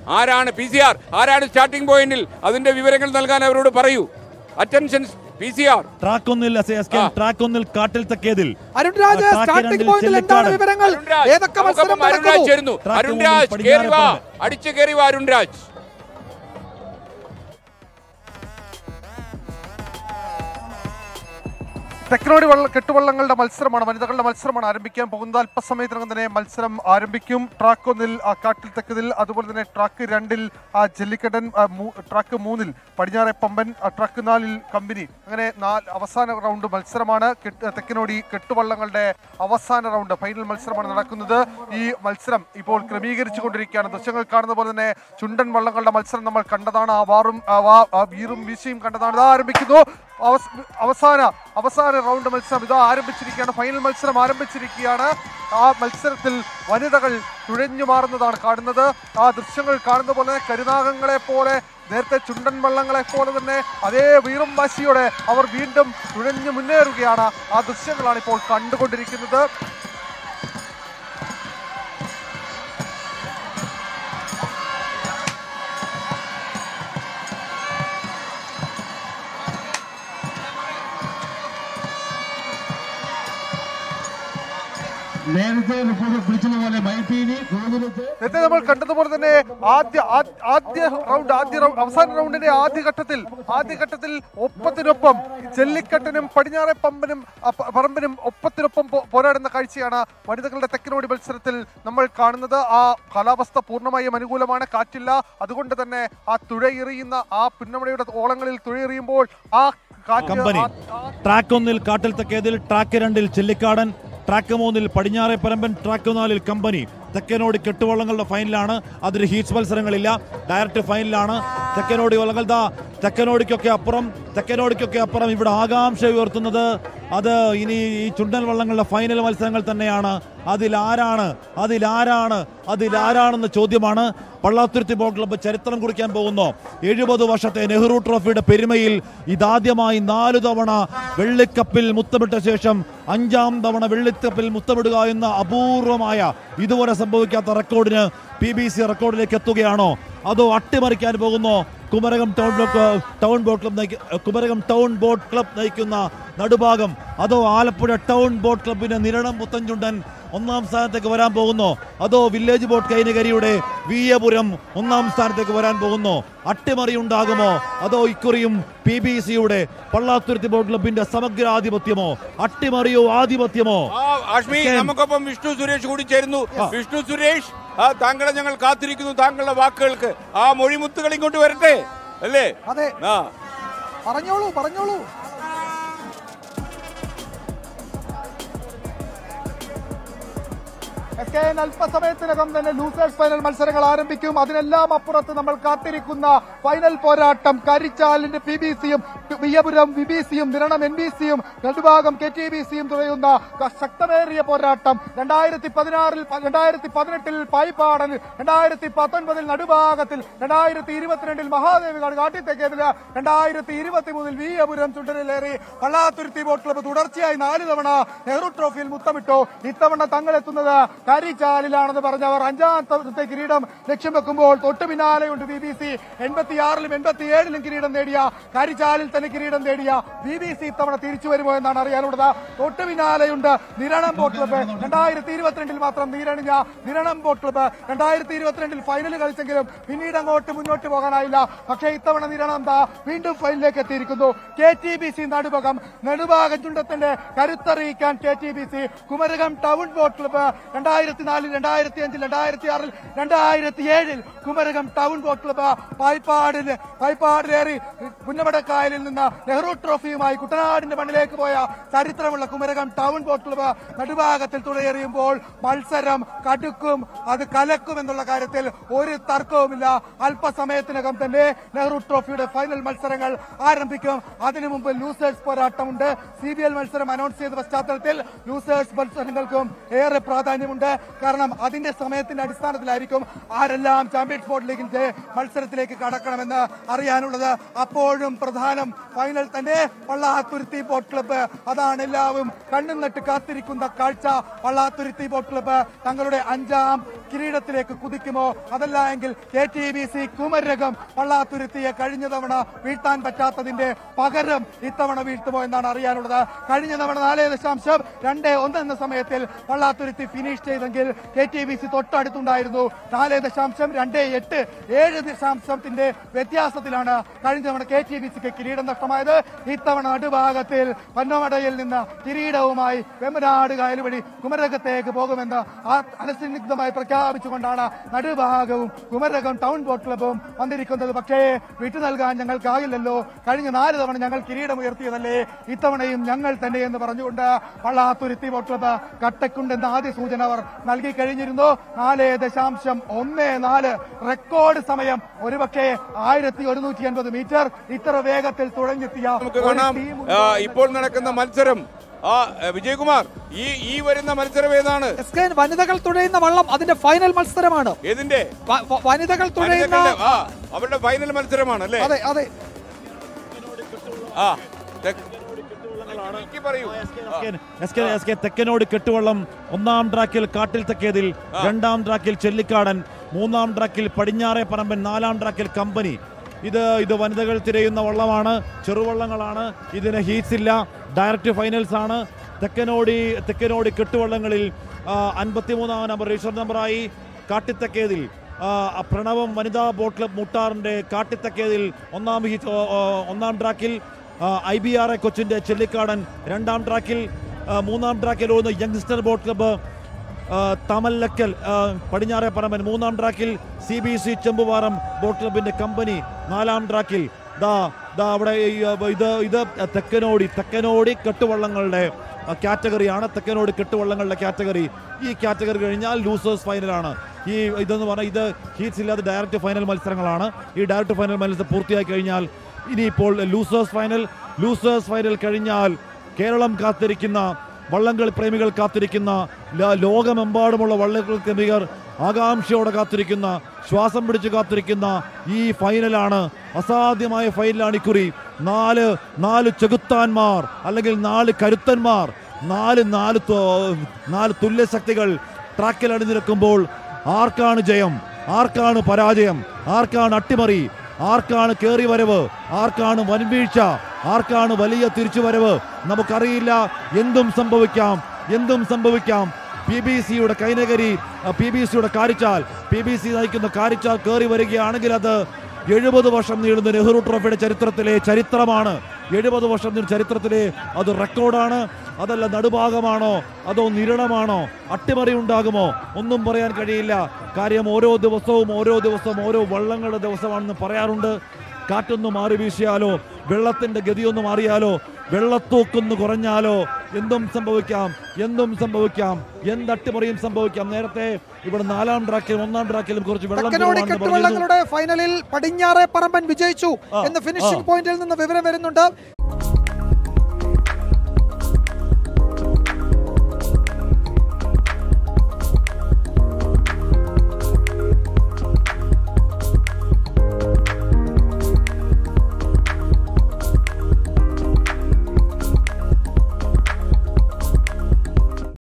ആരാണ് P C R ആരാണ് starting പോയിന്റിൽ അതിന്റെ വിവരങ്ങൾ നൽകാൻ അവരോട് പറയൂ attention P C R track ഒന്നിൽ എസ് കെ ആ. ട്രാക്ക് ഒന്നിൽ കാട്ടിൽ തെക്കേതിൽ അരുൺ രാജ് ആ, ട്രാക്ക് സ്റ്റാർട്ടിംഗ് രണ്ടിൽ പോയിന്റിൽ എന്താണ് ചെല്ലിക്കാടൻ. വിവരങ്ങൾ അരുൺരാജ്, ഏതൊക്കെ നമുക്കൊപ്പം മത്സരം അരുൺരാജ് നടക്കുന്നു ചേരുന്നു ട്രാക്ക് അരുൺരാജ് മുന്നിൽ കേറി വാ പടിഞ്ഞാറേ അടിച്ചു കേറി വാ അരുൺരാജ് തെക്കനോടി വള്ള കെട്ടുവള്ളങ്ങളുടെ മത്സരമാണ് വനിതകളുടെ മത്സരമാണ് ആരംഭിക്കാൻ പോകുന്നത് അല്പസമയത്തിനകം തന്നെ മത്സരം ആരംഭിക്കും ട്രാക്ക് ഒന്നിൽ ആ, കാട്ടിൽ തെക്കതിൽ അതുപോലെ തന്നെ ട്രാക്ക് രണ്ടിൽ ആ, ജല്ലിക്കട്ടൻ ആ, മൂ- ട്രാക്ക് മൂന്നിൽ പടിഞ്ഞാറെ പമ്പൻ ആ, ട്രാക്ക് നാലിൽ കമ്പനി അങ്ങനെ നാല് അവസാന റൗണ്ട് മത്സരമാണ് കെട്ട് തെക്കനോടി കെട്ടുവള്ളങ്ങളുടെ അവസാന റൗണ്ട് ഫൈനൽ മത്സരമാണ് നടക്കുന്നത് ഈ മത്സരം ഇപ്പോൾ ക്രമീകരിച്ചു കൊണ്ടിരിക്കുകയാണ് ദൃശ്യങ്ങൾ കാണുന്ന പോലെ തന്നെ ചുണ്ടൻ വള്ളങ്ങളുടെ മത്സരം നമ്മൾ കണ്ടതാണ് ആ വാറും ആ വാ- ആ വീറും വീശിയും കണ്ടതാണ് ഇതാ ആരംഭിക്കുന്നു അവസ്- അവസാന അവസാന റൗണ്ട് മത്സരം ഇതാ ആരംഭിച്ചിരിക്കുകയാണ് ഫൈനൽ മത്സരം ആരംഭിച്ചിരിക്കുകയാണ് ആ മത്സരത്തിൽ വനിതകൾ തുഴഞ്ഞു മാറുന്നതാണ് കാണുന്നത് ആ ദൃശ്യങ്ങൾ കാണുന്ന പോലെ തന്നെ കരുനാഗങ്ങളെ പോലെ നേരത്തെ ചുണ്ടൻ വള്ളങ്ങളെ പോലെ തന്നെ അതേ വീറും വാശിയോടെ അവർ വീണ്ടും തുഴഞ്ഞു മുന്നേറുകയാണ് ആ ദൃശ്യങ്ങളാണ് ഇപ്പോൾ കണ്ടുകൊണ്ടിരിക്കുന്നത് നേരത്തെ റിപ്പോർട്ട് പിടിച്ചതുപോലെ മൈപ്പീലി ഗോകുലത്ത് നേരത്തെ നമ്മൾ കണ്ടതുപോലെ തന്നെ ആദ്യ ആ- ആദ്യ റൗണ്ട് ആദ്യ റൗണ്ട് അവസാന റൗണ്ടിന്റെ ആദ്യ ഘട്ടത്തിൽ ആദ്യ ഘട്ടത്തിൽ ഒപ്പത്തിനൊപ്പം ജല്ലിക്കട്ടനും പടിഞ്ഞാറെ പമ്പനും അ, പ- പറമ്പിനും ഒപ്പത്തിനൊപ്പം പോ- പോരാടുന്ന കാഴ്ചയാണ് വനിതകളുടെ തെക്കനോടി മത്സരത്തിൽ നമ്മൾ കാണുന്നത് ആ കാലാവസ്ഥ പൂർണ്ണമായും അനുകൂലമാണ് കാറ്റില്ല അതുകൊണ്ട് തന്നെ ആ തുഴയെറിയുന്ന ആ പുന്നമഴയുടെ ഓളങ്ങളിൽ തുഴയെറിയുമ്പോൾ ആ കാറ്റ് കമ്പനി ആ- ആ ട്രാക്ക് ഒന്നിൽ കാട്ടിൽ തെക്കേതിൽ ട്രാക്ക് രണ്ടിൽ ചെല്ലിക്കാടൻ ട്രാക്ക് മൂന്നിൽ പടിഞ്ഞാറെ പരമ്പൻ ട്രാക്ക് നാലിൽ കമ്പനി തെക്കനോടി കെട്ടുവള്ളങ്ങളുടെ ഫൈനലാണ് അതിൽ ഹീറ്റ്സ് മത്സരങ്ങളില്ല ഡയറക്റ്റ് ഫൈനലാണ് തെക്കനോടി വള്ളങ്ങൾ ദാ തെക്കനോടിക്കൊക്കെ അപ്പുറം തെക്കനോടിക്കൊക്കെ അപ്പുറം ഇവിടെ ആകാംക്ഷ ഉയർത്തുന്നത് അത് ഇനി ഈ ചുണ്ടൻ വള്ളങ്ങളുടെ ഫൈനൽ മത്സരങ്ങൾ തന്നെയാണ് അതിലാരാണ് അതിലാരാണ് അതിലാരാണെന്ന ചോദ്യമാണ് പള്ളാത്തുരുത്തി ബോട്ട് ക്ലബ്ബ് ചരിത്രം കുറിക്കാൻ പോകുന്നു എഴുപത് വർഷത്തെ നെഹ്റു ട്രോഫിയുടെ പെരുമയിൽ ഇതാദ്യമായി നാലു തവണ വെള്ളിക്കപ്പിൽ മുത്തമിട്ട ശേഷം അഞ്ചാം തവണ വെള്ളിക്കപ്പിൽ മുത്തമിടുക എന്ന അപൂർവമായ ഇതുവരെ സംഭവിക്കാത്ത റെക്കോർഡിന് പി ബി സി റെക്കോർഡിലേക്ക് എത്തുകയാണോ അതോ അട്ടിമറിക്കാൻ പോകുന്നു Kumarakom town block town boat club നയിക്ക കുമരകം ടൗൺ ബോട്ട് ക്ലബ് നയിക്കുന്ന നടുഭാഗം അതോ ആലപ്പുഴ ടൗൺ ബോട്ട് ക്ലബിന്റെ നിരണം പുത്തൻചുണ്ടൻ ഒന്നാം സ്ഥാനത്തേക്ക് വരാൻ പോകുന്നു അതോ വില്ലേജ് ബോട്ട് കൈനകരിയുടെ വീയപുരം ഒന്നാം സ്ഥാനത്തേക്ക് വരാൻ പോകുന്നു അട്ടിമറി ഉണ്ടാകുമോ അതോ ഇക്കുറിയും പി ബി സിയുടെ പള്ളാത്തുരുത്തി ബോട്ട് ക്ലബിന്റെ സമഗ്രാധിപത്യമോ അട്ടിമറിയോ ആധിപത്യമോ ആ ആഷ്മി കെ. നമുക്കൊപ്പം വിഷ്ണു സുരേഷ് കൂടി ചേരുന്നു വിഷ്ണു സുരേഷ് ആ താങ്കളെ ഞങ്ങൾ കാത്തിരിക്കുന്നു താങ്കളുടെ വാക്കുകൾക്ക് ആ മൊഴിമുത്തുകൾ ഇങ്ങോട്ട് വരട്ടെ അല്ലേ അതെ ആ പറഞ്ഞോളൂ പറഞ്ഞോളൂ എസ് കെ എൻ അല്പസമയത്തിനകം തന്നെ ലൂസേഴ്സ് ഫൈനൽ മത്സരങ്ങൾ ആരംഭിക്കും അതിനെല്ലാം അപ്പുറത്ത് നമ്മൾ കാത്തിരിക്കുന്ന ഫൈനൽ പോരാട്ടം കരിച്ചാലിന്റെ പി ബി സിയും വിയപുരം വി ബി സിയും നിരണം എൻ ബി സിയും രണ്ടുഭാഗം കെ ടി ബി സിയും തുടയുന്ന ക- ശക്തമേറിയ പോരാട്ടം രണ്ടായിരത്തി പതിനാറിൽ രണ്ടായിരത്തി പതിനെട്ടിൽ പായിപ്പാടൻ രണ്ടായിരത്തി പത്തൊൻപതിൽ നടുഭാഗത്തിൽ രണ്ടായിരത്തി ഇരുപത്തിരണ്ടിൽ മഹാദേവികാട് കാട്ടിത്തേക്കേതില് രണ്ടായിരത്തി ഇരുപത്തി മൂന്നിൽ വിയപുരം ചുണ്ടനിലേറി പള്ളാത്തുരുത്തി ബോട്ട് ക്ലബ്ബ് തുടർച്ചയായി നാല് തവണ നെഹ്റു ട്രോഫിയിൽ മുത്തമിട്ടു ഇത്തവണ തങ്ങളെത്തുന്നത് കരിച്ചാലിലാണെന്ന് പറഞ്ഞവർ അഞ്ചാമത്തെ കിരീടം ലക്ഷ്യം വെക്കുമ്പോൾ തൊട്ടു പിന്നാലെയുണ്ട് ബി ബി സി എൺപത്തിയാറിലും എൺപത്തിയേഴിലും കിരീടം നേടിയ കരിച്ചാലിൽ തന്നെ കിരീടം നേടിയ ബി ബി സി ഇത്തവണ തിരിച്ചു വരുമോ എന്നാണ് അറിയാനുള്ളത് തൊട്ടു പിന്നാലെയുണ്ട് നിരണം ബോട്ട് ക്ലബ്ബ് രണ്ടായിരത്തി ഇരുപത്തിരണ്ടിൽ മാത്രം നീരണിഞ്ഞ നിരണം ബോട്ട് ക്ലബ്ബ് രണ്ടായിരത്തി ഇരുപത്തിരണ്ടിൽ ഫൈനൽ കളിച്ചെങ്കിലും പിന്നീട് അങ്ങോട്ട് മുന്നോട്ട് പോകാനായില്ല പക്ഷേ ഇത്തവണ നിരണം ദാ വീണ്ടും ഫൈനലിലേക്ക് എത്തിയിരിക്കുന്നു K T B C Nadubhagam Nedubhagam ചുണ്ടത്തിന്റെ കരുത്തറിയിക്കാൻ K T B C Kumarakom town boat club രണ്ടായിരത്തി നാലിൽ രണ്ടായിരത്തി അഞ്ചിൽ രണ്ടായിരത്തി ആറിൽ രണ്ടായിരത്തി ഏഴിൽ കുമരകം ടൗൺ ബോട്ട് ക്ലബ്ബ് പായ്പാടിൽ പായ്പാടിലേറി പുന്നമടക്കായലിൽ നിന്ന് നെഹ്റു ട്രോഫിയുമായി കുട്ടനാടിന്റെ മണ്ണിലേക്ക് പോയ ചരിത്രമുള്ള കുമരകം ടൗൺ ബോട്ട് ക്ലബ്ബ് നടുഭാഗത്തിൽ തുഴയെറിയുമ്പോൾ മത്സരം കടുക്കും അത് കലക്കും എന്നുള്ള കാര്യത്തിൽ ഒരു തർക്കവുമില്ല അല്പസമയത്തിനകം തന്നെ നെഹ്റു ട്രോഫിയുടെ ഫൈനൽ മത്സരങ്ങൾ ആരംഭിക്കും അതിനു മുമ്പ് ലൂസേഴ്സ് പോരാട്ടമുണ്ട് സി ബി എൽ മത്സരം അനൗൺസ് ചെയ്ത പശ്ചാത്തലത്തിൽ ലൂസേഴ്സ് മത്സരങ്ങൾക്കും ഏറെ പ്രാധാന്യമുണ്ട് കാരണം അതിന്റെ സമയത്തിന്റെ അടിസ്ഥാനത്തിലായിരിക്കും ആരെല്ലാം ചാമ്പ്യൻസ് ബോർഡ് ലീഗിന്റെ മത്സരത്തിലേക്ക് കടക്കണമെന്ന് അറിയാനുള്ളത് അപ്പോഴും പ്രധാനം ഫൈനൽ തന്നെ പള്ളാത്തുരുത്തി ബോട്ട് ക്ലബ്ബ് അതാണ് എല്ലാവരും കണ്ണും നട്ട് കാത്തിരിക്കുന്ന കാഴ്ച പള്ളാത്തുരുത്തി ബോട്ട് ക്ലബ്ബ് തങ്ങളുടെ അഞ്ചാം കിരീടത്തിലേക്ക് കുതിക്കുമോ അതല്ല എങ്കിൽ K T B C Kumarakom പള്ളാത്തുരുത്തിയെ കഴിഞ്ഞ തവണ വീഴ്ത്താൻ പറ്റാത്തതിന്റെ പകരം ഇത്തവണ വീഴ്ത്തുമോ എന്നാണ് അറിയാനുള്ളത് കഴിഞ്ഞ തവണ നാല് ദശാംശം രണ്ട് ഒന്ന് എന്ന സമയത്തിൽ പള്ളാത്തുരുത്തി ഫിനിഷ് ചെയ്തെങ്കിൽ കെ ടി ബി സി തൊട്ടടുത്തുണ്ടായിരുന്നു നാല് ദശാംശം രണ്ട് എട്ട് ഏഴ് ദശാംശത്തിന്റെ വ്യത്യാസത്തിലാണ് കഴിഞ്ഞ തവണ കെ ടി ബി സിക്ക് കിരീടം നഷ്ടമായത് ഇത്തവണ നടുഭാഗത്തിൽ പന്നമടയിൽ നിന്ന് കിരീടവുമായി വെമ്പനാട് കായൽ വഴി കുമരകത്തേക്ക് പോകുമെന്ന് ആ അനസന്നിഗ്ധമായി പ്രഖ്യാപിച്ചുകൊണ്ടാണ് നടുഭാഗവും കുമരകം ടൗൺ ബോട്ട് ക്ലബും വന്നിരിക്കുന്നത് പക്ഷേ വിട്ടു നൽകാൻ ഞങ്ങൾക്കാകില്ലല്ലോ കഴിഞ്ഞ നാല് തവണ ഞങ്ങൾ കിരീടം ഉയർത്തിയതല്ലേ ഇത്തവണയും ഞങ്ങൾ തന്നെ എന്ന് പറഞ്ഞുകൊണ്ട് പള്ളാത്തുരുത്തി ബോട്ട് ക്ലബ് കട്ടക്കുണ്ടെന്ന ആദ്യ സൂചന അവർ നൽകി കഴിഞ്ഞിരുന്നു നാല് ദശാംശം ഒന്ന് നാല് റെക്കോർഡ് സമയം ഒരുപക്ഷെ ആയിരത്തി ഒരുന്നൂറ്റി അൻപത് മീറ്റർ ഇത്ര വേഗത്തിൽ തുഴഞ്ഞെത്തിയ നമുക്ക് ഒരു കാണാം ടീം ആ, ഇപ്പോൾ നടക്കുന്ന മത്സരം ആ വിജയകുമാർ ഈ ഈ വരുന്ന മത്സരം ഏതാണ് എസ് കെ വനിതകൾ തുഴയുന്ന വള്ളം അതിന്റെ ഫൈനൽ മത്സരമാണ് ഏതിന്റെ വ- വ- വനിതകൾ തുഴയുന്ന വനിതകളുടെ- ആ അവരുടെ ഫൈനൽ മത്സരമാണ് അല്ലേ അതെ അതെ ആ തെ- എനിക്ക് പറയൂ ആ. എസ് കെ എസ് കെ തെക്കനോട് കെട്ടുവള്ളം ഒന്നാം ട്രാക്കിൽ കാട്ടിൽ തെക്കേതിൽ രണ്ടാം ട്രാക്കിൽ ചെല്ലിക്കാടൻ മൂന്നാം ട്രാക്കിൽ പടിഞ്ഞാറെ പറമ്പൻ നാലാം ട്രാക്കിൽ കമ്പനി ഇത് ഇത് വനിതകൾ തിരയുന്ന വള്ളമാണ് ചെറുവള്ളങ്ങളാണ് ഇതിന് ഹീറ്റ്സ് ഇല്ല ഡയറക്റ്റ് ഫൈനൽസ് ആണ് തെക്കനോടി തെക്കനോടി കെട്ടുവള്ളങ്ങളിൽ അൻപത്തിമൂന്നാം നമ്പർ രജിസ്റ്റർ നമ്പറായി കാട്ടിത്തക്കേതിൽ ആ, പ്രണവം വനിതാ ബോട്ട് ക്ലബ് മുട്ടാറിന്റെ കാട്ടിത്തക്കേതിൽ ഒന്നാം ഹീറ്റ് ഓ, ഓ, ഒന്നാം ട്രാക്കിൽ ഐ ബി ആർ എ കൊച്ചിന്റെ ചെല്ലിക്കാടൻ രണ്ടാം ട്രാക്കിൽ ആ, മൂന്നാം ട്രാക്കിൽ ഓടുന്ന യങ്സ്റ്റർ ബോട്ട് ക്ലബ്ബ് ആ, തമല്ലക്കൽ ആ, പടിഞ്ഞാറെ പറമ്പൻ മൂന്നാം ട്രാക്കിൽ സി ബി സി ചെമ്പുപാറം ബോട്ട് ക്ലബിന്റെ കമ്പനി നാലാം ട്രാക്കിൽ ദാ ദാ അവിടെ ഈ, ആ, ഇത് ഇത് തെക്കനോടി തെക്കനോടി കെട്ടുവള്ളങ്ങളുടെ ആ, കാറ്റഗറിയാണ് തെക്കനോട് കെട്ടുവള്ളങ്ങളുടെ കാറ്റഗറി ഈ കാറ്റഗറി കഴിഞ്ഞാൽ ലൂസേഴ്സ് ഫൈനലാണ് ഈ ഇതെന്ന് പറഞ്ഞാൽ ഇത് ഹീറ്റ്സ് ഇല്ലാതെ ഡയറക്റ്റ് ഫൈനൽ മത്സരങ്ങളാണ് ഈ ഡയറക്റ്റ് ഫൈനൽ മത്സരം പൂർത്തിയായി കഴിഞ്ഞാൽ ഇനിയിപ്പോൾ ലൂസേഴ്സ് ഫൈനൽ ലൂസേഴ്സ് ഫൈനൽ കഴിഞ്ഞാൽ കേരളം കാത്തിരിക്കുന്ന വള്ളംകളി പ്രേമികൾ കാത്തിരിക്കുന്ന ല- ലോകമെമ്പാടുമുള്ള വള്ളംകളി പ്രേമികർ ആകാംക്ഷയോടെ കാത്തിരിക്കുന്ന ശ്വാസം പിടിച്ച് കാത്തിരിക്കുന്ന ഈ ഫൈനലാണ് അസാധ്യമായ ഫൈനലാണ് ഇക്കുറി നാല് നാല് ചെകുത്താന്മാർ അല്ലെങ്കിൽ നാല് കരുത്തന്മാർ നാല് നാല് തു- നാല് തുല്യ ശക്തികൾ ട്രാക്കിൽ അണിനിരക്കുമ്പോൾ ആർക്കാണ് ജയം ആർക്കാണ് പരാജയം ആർക്കാണ് അട്ടിമറി ആർക്കാണ് കേറി വരവ് ആർക്കാണ് വൻവീഴ്ച ആർക്കാണ് വലിയ തിരിച്ചുവരവ് നമുക്കറിയില്ല എന്തും സംഭവിക്കാം എന്തും സംഭവിക്കാം പി ബി സിയുടെ കൈനകരി പി ബി സിയുടെ കാരിച്ചാൽ പി ബി സി നയിക്കുന്ന കാരിച്ചാൽ കയറി വരികയാണെങ്കിൽ അത് എഴുപത് വർഷം നീളുന്ന നെഹ്റു ട്രോഫിയുടെ ചരിത്രത്തിലെ ചരിത്രമാണ് എഴുപത് വർഷം നീളുന്ന ചരിത്രത്തിലെ അത് റെക്കോർഡാണ് അതല്ല നടുഭാഗമാണോ അതോ നിരണമാണോ അട്ടിമറി ഉണ്ടാകുമോ ഒന്നും പറയാൻ കഴിയില്ല കാര്യം ഓരോ ദിവസവും ഓരോ ദിവസവും ഓരോ വള്ളങ്ങളുടെ ദിവസമാണെന്ന് പറയാറുണ്ട് കാറ്റൊന്ന് മാറി വീശിയാലോ വെള്ളത്തിന്റെ ഗതിയൊന്ന് മാറിയാലോ വെള്ളത്തൂക്കൊന്ന് കുറഞ്ഞാലോ എന്തും സംഭവിക്കാം എന്തും സംഭവിക്കാം എന്തട്ടിമറിയും സംഭവിക്കാം നേരത്തെ ഇവിടെ നാലാം ട്രാക്കിലും ഒന്നാം ട്രാക്കിലും കുറച്ച് വെള്ളം തെക്കനോടി കുറവാണെന്ന് പറഞ്ഞിരുന്നു. കെട്ടുവള്ളങ്ങളുടെ ഫൈനലിൽ പടിഞ്ഞാറെ പറമ്പൻ വിജയിച്ചു ആ, എന്ന് ഫിനിഷിംഗ് ആ. പോയിന്റിൽ നിന്ന് വിവരം വരുന്നുണ്ട്